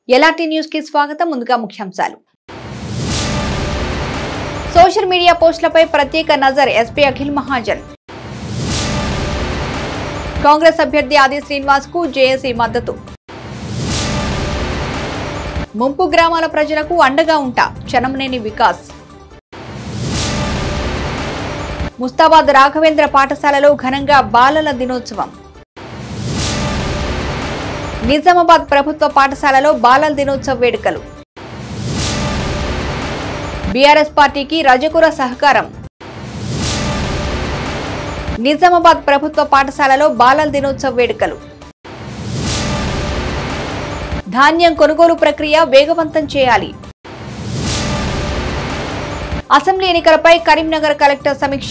ఎలాంటి న్యూస్ కి స్వాగతం ముందుగా ముఖ్యాంశాలు సోషల్ మీడియా పోస్టులపై ప్రత్యేక నజర్ ఎస్పీ అఖిల్ మహాజన్ కాంగ్రెస్ అభ్యర్థి ఆది శ్రీనివాస్ కు జేఏసీ మద్దతు ముంపు గ్రామాల ప్రజలకు అండగా ఉంటా చనమనేని వికాస్ ముస్తాబాద్ రాఘవేంద్ర పాఠశాలలో ఘనంగా బాలల దినోత్సవం నిజామాబాద్ ప్రభుత్వ పాఠశాలలో బాలల దినోత్సవ వేడుకలు బీఆర్ఎస్ పార్టీకి రజకుర సహకారం నిజామాబాద్ ప్రభుత్వ పాఠశాలలో బాలల దినోత్సవ వేడుకలు ధాన్యం కొనుగోలు ప్రక్రియ వేగవంతం చేయాలి అసెంబ్లీ ఎన్నికలపై కరీంనగర్ కలెక్టర్ సమీక్ష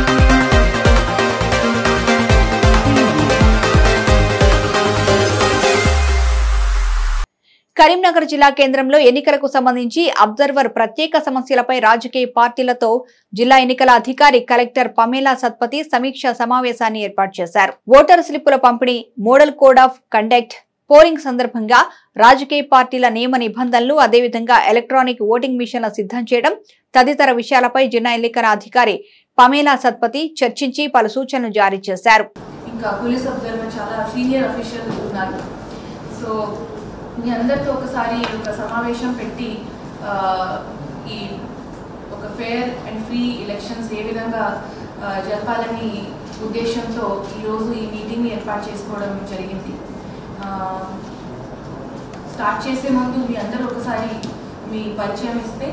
కరీంనగర్ జిల్లా కేంద్రంలో ఎన్నికలకు సంబంధించి అబ్జర్వర్ ప్రత్యేక సమస్యలపై రాజకీయ పార్టీలతో జిల్లా ఎన్నికల అధికారి కలెక్టర్ పమేలా సత్పతి సమీక్ష సమావేశాన్ని ఏర్పాటు చేశారు ఓటర్ స్లిప్పుల పంపిణీ model code of conduct polling సందర్భంగా రాజకీయ పార్టీల నియమ నిబంధనలు అదేవిధంగా ఎలక్ట్రానిక్ ఓటింగ్ మిషన్ల సిద్ధం చేయడం తదితర విషయాలపై జిల్లా ఎన్నికల అధికారి పమేలా సత్పతి చర్చించి పలు సూచనలు జారీ చేశారు ఇంకా పోలీస్ అబ్జర్వర్ చాలా సీనియర్ అఫీషియల్ ఉన్నారు సో మీ అందరితో ఒకసారి ఒక సమావేశం పెట్టి ఆ, ఈ ఒక ఫేర్ అండ్ ఫ్రీ ఎలక్షన్స్ ఏ విధంగా ఆ, జరపాలని ఉద్దేశంతో ఈరోజు ఈ మీటింగ్ని ఏర్పాటు చేసుకోవడం జరిగింది ఆ, స్టార్ట్ చేసే ముందు మీ అందరూ ఒకసారి మీ పరిచయం ఇస్తే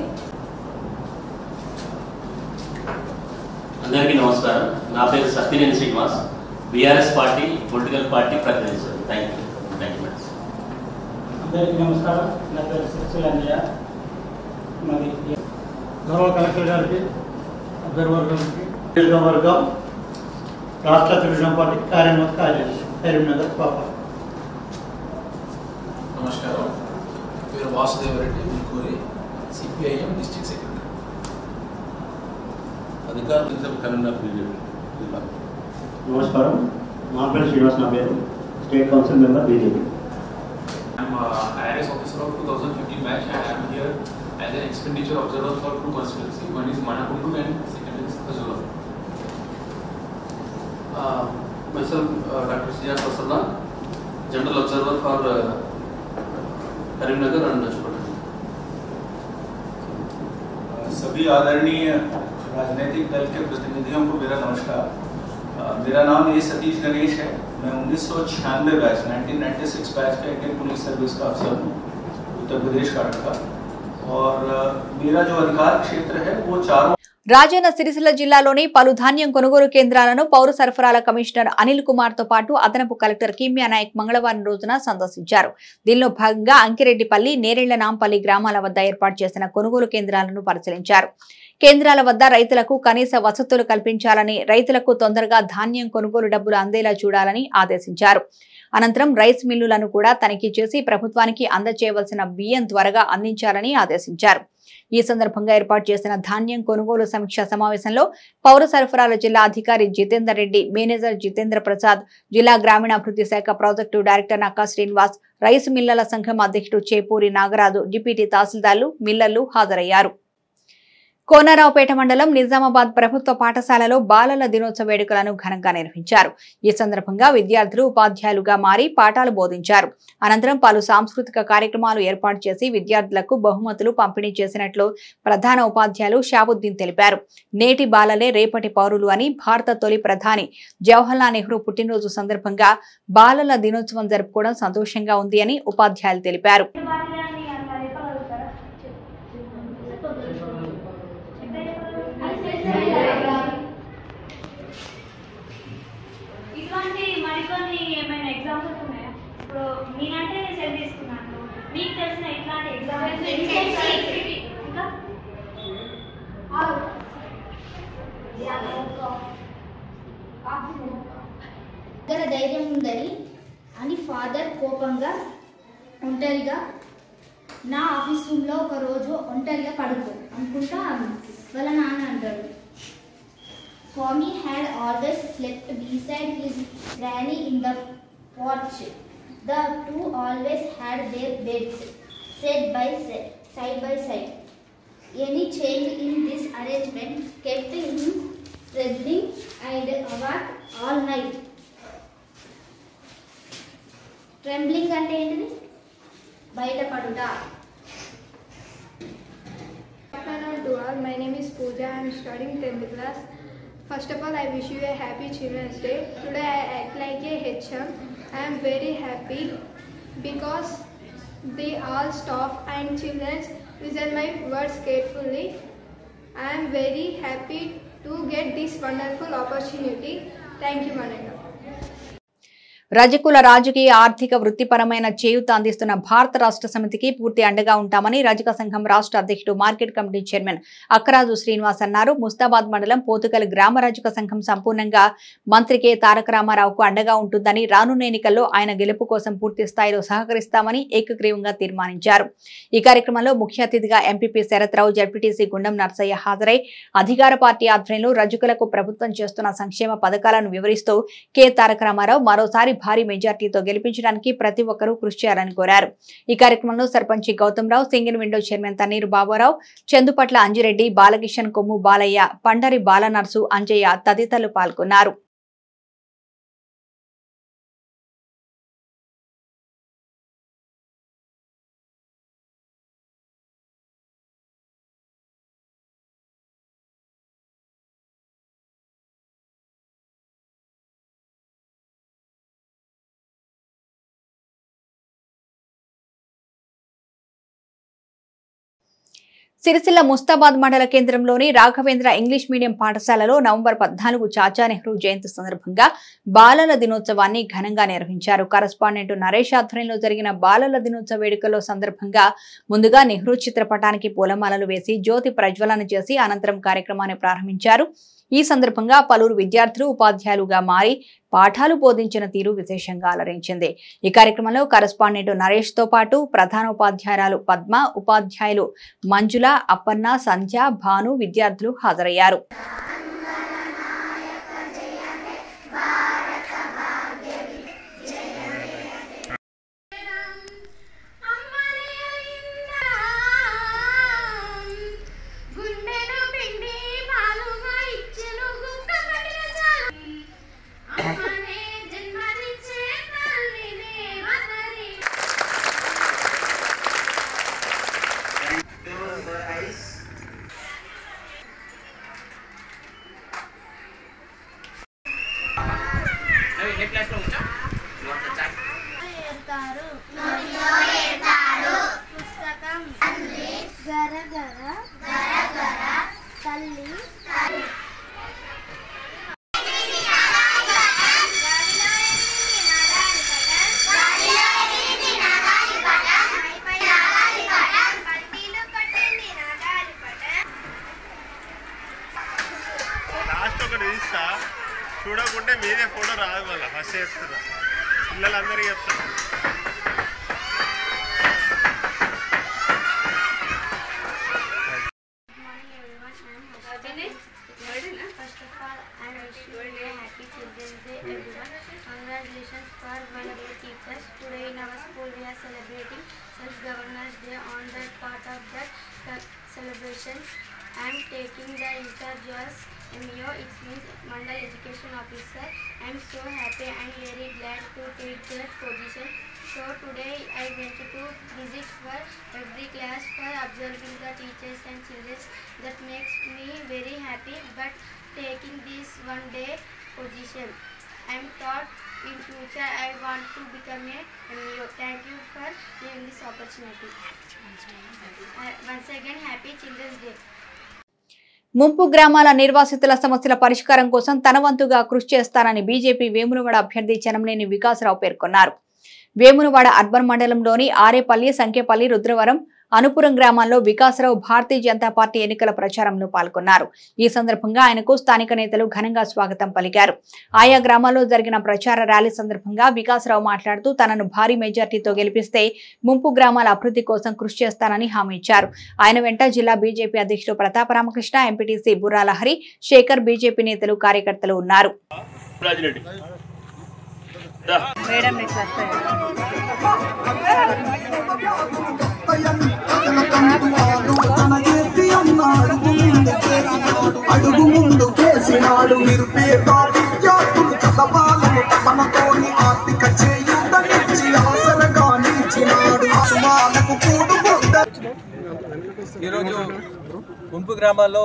అందరికీ నమస్కారం నా పేరు Satyaneni Srinivas BRS party political party ప్రతినిధి sir thank you thank you madam అందరికీ నమస్కారం నా పేరు శిశుల అంజయ్య మరి గౌరవ కలెక్టర్ గారికి అబ్జర్వర్ గారికి నియోజకవర్గం రాష్ట్ర తెలుగుదేశం పార్టీ కార్యనిర్వాహక కార్యదర్శి కరీంనగర్ పాప నమస్కారం పేరు వాసుదేవరెడ్డి ముల్కూరి సిపిఐఎం డిస్ట్రిక్ట్ సెక్రటరీ అధికారులు కరీంనగర్ బీజేపీ జిల్లా నమస్కారం నా పేరు శ్రీనివాస్ నా పేరు state council member BJP I'm uh, IRS officer of 2015 batch and I'm here as an expenditure observer for two constituency. One is Manakundu and second is Azura. Uh, myself, uh, Dr. C.R. Prasanna, general observer for uh, Karimnagar and Chupatan. सभी आदरणीय राजनीतिक दल के प्रतिनिधियों को मेरा नमस्कार अ, मेरा नाम ए सतीश गणेश है मैं उन्नीस सौ छियानवे बैच 1996 बैच का इंडियन पुलिस सर्विस का अफसर हूँ उत्तर प्रदेश का रखा और अ, मेरा जो अधिकार क्षेत्र है वो चारों రాజన్న సిరిసిల్ల జిల్లాలోని పలు ధాన్యం కొనుగోలు కేంద్రాలను పౌర సరఫరాల కమిషనర్ అనిల్ కుమార్ తో పాటు అదనపు కలెక్టర్ కిమ్యా నాయక్ మంగళవారం రోజున సందర్శించారు దీనిలో భాగంగా అంకిరెడ్డిపల్లి నేరెళ్ల నాంపల్లి గ్రామాల వద్ద ఏర్పాటు చేసిన కొనుగోలు కేంద్రాలను పరిశీలించారు కేంద్రాల వద్ద రైతులకు కనీస వసతులు కల్పించాలని రైతులకు తొందరగా ధాన్యం కొనుగోలు డబ్బులు అందేలా చూడాలని ఆదేశించారు అనంతరం రైస్ మిల్లులను కూడా తనిఖీ చేసి ప్రభుత్వానికి అందజేయవలసిన బియ్యం త్వరగా అందించాలని ఆదేశించారు ఈ సందర్భంగా ఏర్పాటు చేసిన ధాన్యం కొనుగోలు సమీక్షా సమావేశంలో పౌర సరఫరాల జిల్లా అధికారి జితేందర్ రెడ్డి మేనేజర్ జితేంద్ర ప్రసాద్ జిల్లా గ్రామీణాభివృద్ధి శాఖ project director Nakka Srinivas rice మిల్లల సంఘం అధ్యక్షుడు చేపూరి నాగరాజు డిప్యూటీ తహసీల్దార్లు మిల్లర్లు హాజరయ్యారు కోనరావుపేట మండలం నిజామాబాద్ ప్రభుత్వ పాఠశాలలో బాలల దినోత్సవ వేడుకలను ఘనంగా నిర్వహించారు ఈ సందర్భంగా విద్యార్థులు ఉపాధ్యాయులుగా మారి పాఠాలు బోధించారు అనంతరం పలు సాంస్కృతిక కార్యక్రమాలు ఏర్పాటు చేసి విద్యార్థులకు బహుమతులు పంపిణీ చేసినట్లు ప్రధాన ఉపాధ్యాయులు షాబుద్దీన్ తెలిపారు నేటి బాలలే రేపటి పౌరులు అని భారత తొలి ప్రధాని జవహర్లాల్ నెహ్రూ పుట్టినరోజు సందర్భంగా బాలల దినోత్సవం జరుపుకోవడం సంతోషంగా ఉంది అని ఉపాధ్యాయులు తెలిపారు ఇటువంటి మరికొన్ని ఏమైనా ఎగ్జాంపుల్స్ ఉన్నాయా ఇప్పుడు నేనంటే సెల్ తీసుకున్నాను మీకు తెలిసిన ఇట్లాంటి ఎగ్జాంపుల్స్ ఇంకా దగ్గర ధైర్యం ఉందని అని ఫాదర్ కోపంగా ఒంటరిగా నా ఆఫీస్ రూమ్లో ఒక రోజు ఒంటరిగా పడుకో అనుకుంటా వాళ్ళ నాన్న అంటాడు Swami had always slept beside his granny in the porch. The two always had their beds set by set, side by side. Any change in this arrangement kept him trembling and awake all night. Trembling అంటే ఏంటిది బయటపడుట afternoon to all. My name is Pooja. I am studying 10th class. First of all, I wish you a happy Children's Day. Today I act like a HM. I am very happy because they all staff and children listen my words carefully. I am very happy to get this wonderful opportunity. Thank you, Mananga. రజకుల రాజకీయ ఆర్థిక వృత్తిపరమైన చేయూత అందిస్తున్న భారత రాష్ట్ర సమితికి పూర్తి అండగా ఉంటామని రజక సంఘం రాష్ట్ర అధ్యక్షుడు market committee chairman Akkaraju Srinivas అన్నారు ముస్తాబాద్ మండలం పోతుగల్ గ్రామ రజక సంఘం సంపూర్ణంగా మంత్రి కె తారక రామారావుకు అండగా ఉంటుందని రానున్న ఎన్నికల్లో ఆయన గెలుపు కోసం పూర్తి స్థాయిలో సహకరిస్తామని ఏకగ్రీవంగా తీర్మానించారు ఈ కార్యక్రమంలో ముఖ్య అతిథిగా ఎంపీపీ శరత్రావు జడ్పీటీసీ గుండం నర్సయ్య హాజరై అధికార పార్టీ ఆధ్వర్యంలో రజకులకు ప్రభుత్వం చేస్తున్న సంక్షేమ పథకాలను వివరిస్తూ కె తారక రామారావు మరోసారి భారీ మెజార్టీతో గెలిపించడానికి ప్రతి ఒక్కరూ కృషి చేయాలని కోరారు ఈ కార్యక్రమంలో సర్పంచి Gautam Rao single window chairman Thanneeru Baburao Chandupatla Anji Reddy Balakishan కొమ్ము బాలయ్య పండరి బాలనర్సు అంజయ్య తదితరులు పాల్గొన్నారు సిరిసిల్ల ముస్తాబాద్ మండల కేంద్రంలోని రాఘవేంద్ర ఇంగ్లీష్ మీడియం పాఠశాలలో నవంబర్ పద్నాలుగు చాచా నెహ్రూ జయంతి సందర్భంగా బాలల దినోత్సవాన్ని ఘనంగా నిర్వహించారు కరస్పాండెంట్ నరేష్ ఆధ్వర్యంలో జరిగిన బాలల దినోత్సవ వేడుకల్లో సందర్భంగా ముందుగా నెహ్రూ చిత్రపటానికి పూలమాలలు వేసి జ్యోతి ప్రజ్వలన చేసి అనంతరం కార్యక్రమాన్ని ప్రారంభించారు ఈ సందర్భంగా పలువురు విద్యార్థులు ఉపాధ్యాయులుగా మారి పాఠాలు బోధించిన తీరు విశేషంగా అలరించింది ఈ కార్యక్రమంలో కరస్పాండెంట్ నరేష్ తో పాటు ప్రధాన ఉపాధ్యాయురాలు పద్మ ఉపాధ్యాయులు మంజుల అప్పన్న సంధ్య భాను విద్యార్థులు హాజరయ్యారు గుండెను పిండి పాలుగా ఇచ్చెను గుక్క పట్టిన చాలు అమ్మనే జన్మనిచ్చే తల్లినే వదలి ఏర్తారు పుస్తకం గర గర తల్లి లాస్ట్ ఒకటి తీస్తా చూడకుంటే మీదే ఫోటో రాదు మళ్ళీ ఫస్ట్ చెప్తున్నా పిల్లలందరికీ చెప్తాను First of all, I wish you a happy Children's Day, everyone. Congratulations for wonderful teachers. Today in our school we are celebrating Self-Governance Day. On that part of that ce- celebration, I am taking the interjust MEO, it means Mandal Education Officer. I am so happy and very glad to take that position. So today I went to visit for every class for observing the teachers and children. That makes me very happy. But taking this one day position, I am thought in future I want to become a MEO. Thank you for giving this opportunity. Uh, once again, happy Children's Day. ముంపు గ్రామాల నిర్వాసితుల సమస్యల పరిష్కారం కోసం తన వంతుగా కృషి చేస్తానని బీజేపీ వేములవాడ అభ్యర్థి చనంనేని వికాసరావు పేర్కొన్నారు వేములవాడ అర్బన్ మండలంలోని ఆరేపల్లి సంఖ్యపల్లి రుద్రవరం అనుపురం గ్రామాల్లో వికాసరావు భారతీయ జనతా పార్టీ ఎన్నికల ప్రచారంలో పాల్గొన్నారు ఈ సందర్భంగా ఆయనకు స్థానిక నేతలు ఘనంగా స్వాగతం పలికారు ఆయా గ్రామాల్లో జరిగిన ప్రచార ర్యాలీ సందర్భంగా వికాసరావు మాట్లాడుతూ తనను భారీ మెజార్టీతో గెలిపిస్తే ముంపు గ్రామాల అభివృద్ధి కోసం కృషి చేస్తానని హామీ ఇచ్చారు ఆయన వెంట జిల్లా బీజేపీ అధ్యక్షుడు ప్రతాప రామకృష్ణ ఎంపీటీసీ బుర్రా లహరి శేఖర్ బీజేపీ నేతలు కార్యకర్తలు ఉన్నారు రాజిరెడ్డి మేడం భయని ప్రజల కందువాడు తన చేసి అన్నాడు ముందు చేసినాడు అడుగు ముందు కేసినాడు నిరుపేద విద్యార్థులు చదవాలని తపనతోని ఆర్థిక చేయూతనిచ్చి ఆసరగా నిలిచినాడు సుమాలకు కూడు ఈరోజు గుంపు గ్రామాల్లో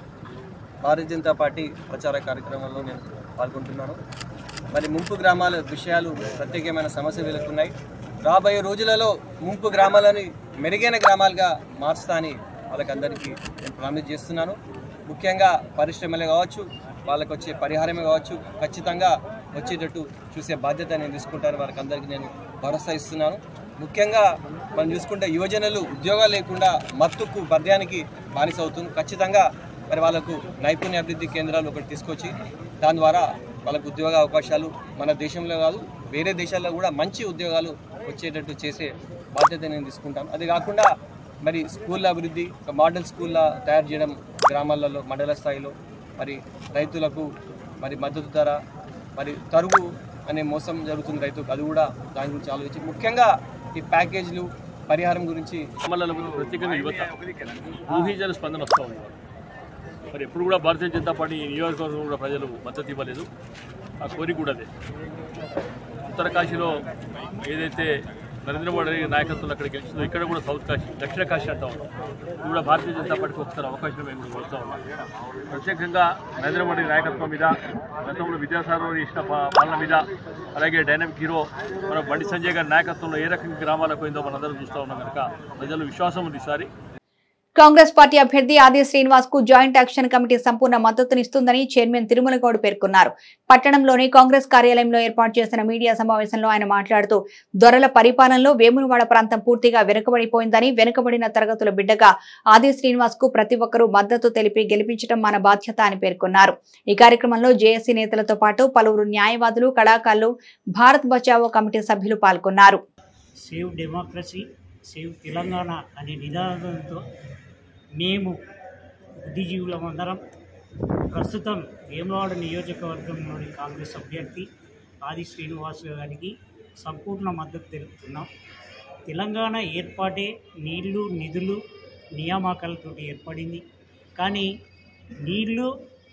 భారతీయ జనతా పార్టీ ప్రచార కార్యక్రమంలో నేను పాల్గొంటున్నాను మరి ముంపు గ్రామాల విషయాలు ప్రత్యేకమైన సమస్య వెలుస్తున్నాయి రాబోయే రోజులలో ముంపు గ్రామాలని మెరుగైన గ్రామాలుగా మార్చుతా అని వాళ్ళకందరికీ నేను ప్రామిస్ చేస్తున్నాను ముఖ్యంగా పరిశ్రమలే కావచ్చు వాళ్ళకి వచ్చే పరిహారమే కావచ్చు ఖచ్చితంగా వచ్చేటట్టు చూసే బాధ్యత నేను తీసుకుంటాను వాళ్ళకి అందరికీ నేను భరోసా ఇస్తున్నాను ముఖ్యంగా మనం చూసుకుంటే యువజనులు ఉద్యోగాలు లేకుండా మత్తుకు మద్యానికి బానిస అవుతుంది ఖచ్చితంగా మరి వాళ్ళకు నైపుణ్య అభివృద్ధి కేంద్రాలు ఒకటి తీసుకొచ్చి దాని ద్వారా వాళ్ళకు ఉద్యోగ అవకాశాలు మన దేశంలో కాదు వేరే దేశాల్లో కూడా మంచి ఉద్యోగాలు వచ్చేటట్టు చేసే బాధ్యత నేను తీసుకుంటాను అది కాకుండా మరి స్కూళ్ళ అభివృద్ధి ఒక మోడల్ స్కూళ్ళ తయారు చేయడం గ్రామాలలో మండల స్థాయిలో మరి రైతులకు మరి మద్దతు ధర మరి తరుగు అనే మోసం జరుగుతుంది రైతుకు అది కూడా దాని గురించి ఆలోచించి ముఖ్యంగా ఈ ప్యాకేజీలు పరిహారం గురించి గ్రామాలలో ప్రత్యేకంగా యువత ఊహించని స్పందన వస్తూ ఉంది మరి ఎప్పుడు కూడా భారతీయ జనతా పార్టీ ఈ నియోజకవర్గం కూడా ప్రజలు మద్దతు ఇవ్వలేదు ఆ కోరిక కూడా అదే ఉత్తరకాశీలో ఏదైతే నరేంద్ర మోడీ నాయకత్వంలో అక్కడ గెలిచిందో ఇక్కడ కూడా సౌత్ కాశీ దక్షిణ కాశీ అంటా ఉన్నాం ఇది కూడా భారతీయ జనతా పార్టీకి ఒకసారి అవకాశం మేము కూడా కోరుతా ఉన్నాం ప్రత్యేకంగా నరేంద్ర మోడీ నాయకత్వం మీద గతంలో విద్యాసాగర్ చేసిన పా- పాలన మీద అలాగే డైనమిక్ హీరో మన బండి సంజయ్ గారి నాయకత్వంలో ఏ రకంగా గ్రామాలకు పోయిందో మనందరం చూస్తూ ఉన్నాం కనుక ప్రజలు విశ్వాసం ఉంది ఈసారి కాంగ్రెస్ పార్టీ అభ్యర్థి ఆది శ్రీనివాస్ కు జాయింట్ యాక్షన్ కమిటీ సంపూర్ణ మద్దతునిస్తుందని చైర్మన్ తిరుమల గౌడ్ పేర్కొన్నారు పట్టణంలోని కాంగ్రెస్ కార్యాలయంలో ఏర్పాటు చేసిన మీడియా సమావేశంలో ఆయన మాట్లాడుతూ దొరల పరిపాలనలో వేములవాడ ప్రాంతం పూర్తిగా వెనుకబడిపోయిందని వెనుకబడిన తరగతుల బిడ్డగా ఆది శ్రీనివాస్ కు ప్రతి ఒక్కరూ మద్దతు తెలిపి గెలిపించడం మన బాధ్యత అని పేర్కొన్నారు ఈ కార్యక్రమంలో జేఏసీ నేతలతో పాటు పలువురు న్యాయవాదులు కళాకారులు భారత్ బచావో కమిటీ సభ్యులు పాల్గొన్నారు సేవ్ డెమోక్రసీ సేవ్ తెలంగాణ అనే నినాదంతో మేము బుద్ధిజీవులం అందరం ప్రస్తుతం వేమవాడ నియోజకవర్గంలోని కాంగ్రెస్ అభ్యర్థి ఆది శ్రీనివాస్ గారికి సంపూర్ణ మద్దతు తెలుపుతున్నాం తెలంగాణ ఏర్పాటే నీళ్లు నిధులు నియామకాలతో ఏర్పడింది కానీ నీళ్లు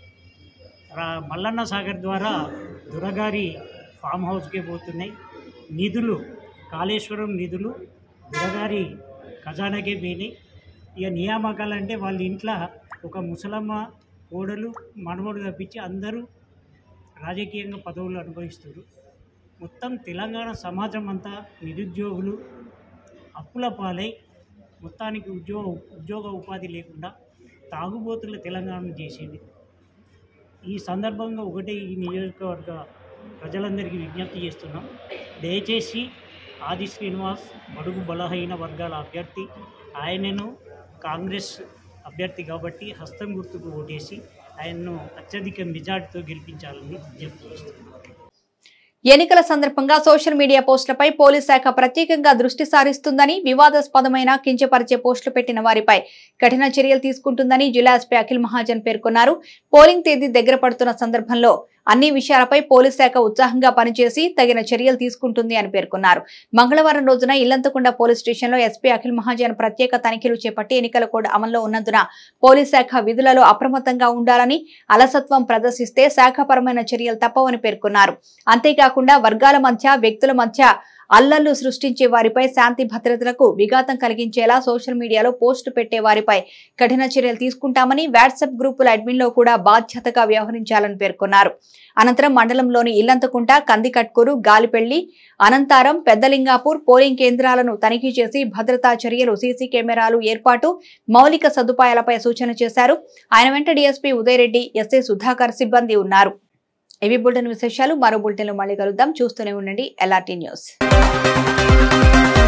రా- మల్లన్న సాగర్ ద్వారా దురగారి ఫామ్ హౌస్కే పోతున్నాయి నిధులు కాళేశ్వరం నిధులు దురగారి ఖజానాకే పోయినాయి ఇక నియామకాలు అంటే వాళ్ళ ఇంట్లో ఒక ముసలమ్మ కోడలు మనవడు తప్పించి అందరూ రాజకీయంగా పదవులు అనుభవిస్తారు మొత్తం తెలంగాణ సమాజం అంతా నిరుద్యోగులు అప్పుల పాలై మొత్తానికి ఉద్యోగ ఉద్యోగ ఉపాధి లేకుండా తాగుబోతుల తెలంగాణ చేసింది ఈ సందర్భంగా ఒకటే ఈ నియోజకవర్గ ప్రజలందరికీ విజ్ఞప్తి చేస్తున్నాం దయచేసి ఆది శ్రీనివాస్ బడుగు బలహీన వర్గాల అభ్యర్థి ఆయనను కాంగ్రెస్ అభ్యర్థి కాబట్టి హస్తం గుర్తుకు ఓటేసి ఆయన్ను అత్యధిక మెజార్టీతో గెలిపించాలని విజ్ఞప్తి చేస్తున్నాం ఎన్నికల సందర్భంగా సోషల్ మీడియా పోస్టులపై పోలీస్ శాఖ ప్రత్యేకంగా దృష్టి సారిస్తుందని వివాదాస్పదమైన కించపరిచే పోస్టులు పెట్టిన వారిపై కఠిన చర్యలు తీసుకుంటుందని జిల్లా ఎస్పీ అఖిల్ మహాజన్ పేర్కొన్నారు పోలింగ్ తేదీ దగ్గర పడుతున్న సందర్భంలో అన్ని విషయాలపై పోలీస్ శాఖ ఉత్సాహంగా పనిచేసి తగిన చర్యలు తీసుకుంటుంది అని పేర్కొన్నారు మంగళవారం రోజున ఇల్లంతకుండ పోలీస్ స్టేషన్లో ఎస్పీ అఖిల్ మహాజన్ ప్రత్యేక తనిఖీలు చేపట్టి ఎన్నికల కోడ్ అమల్లో ఉన్నందున పోలీస్ శాఖ విధులలో అప్రమత్తంగా ఉండాలని అలసత్వం ప్రదర్శిస్తే శాఖపరమైన చర్యలు తప్పవని పేర్కొన్నారు అంతేకాకుండా వర్గాల మధ్య వ్యక్తుల మధ్య అల్లర్లు సృష్టించే వారిపై శాంతి భద్రతలకు విఘాతం కలిగించేలా సోషల్ మీడియాలో పోస్టు పెట్టే వారిపై కఠిన చర్యలు తీసుకుంటామని వాట్సాప్ గ్రూపుల అడ్మిన్లో కూడా బాధ్యతగా వ్యవహరించాలని పేర్కొన్నారు అనంతరం మండలంలోని ఇల్లంతకుంట కందికట్కూరు గాలిపెళ్లి అనంతారం పెద్దలింగాపూర్ పోలింగ్ కేంద్రాలను తనిఖీ చేసి భద్రతా చర్యలు సీసీ కెమెరాలు ఏర్పాటు మౌలిక సదుపాయాలపై సూచన చేశారు ఆయన వెంట డీఎస్పీ ఉదయరెడ్డి ఎస్ఐ సుధాకర్ సిబ్బంది ఉన్నారు ఇవి బులెటిన్ విశేషాలు మరో బులెటిన్లో మళ్ళీ కలుద్దాం చూస్తూనే ఉండండి ఎల్ఆర్టీ న్యూస్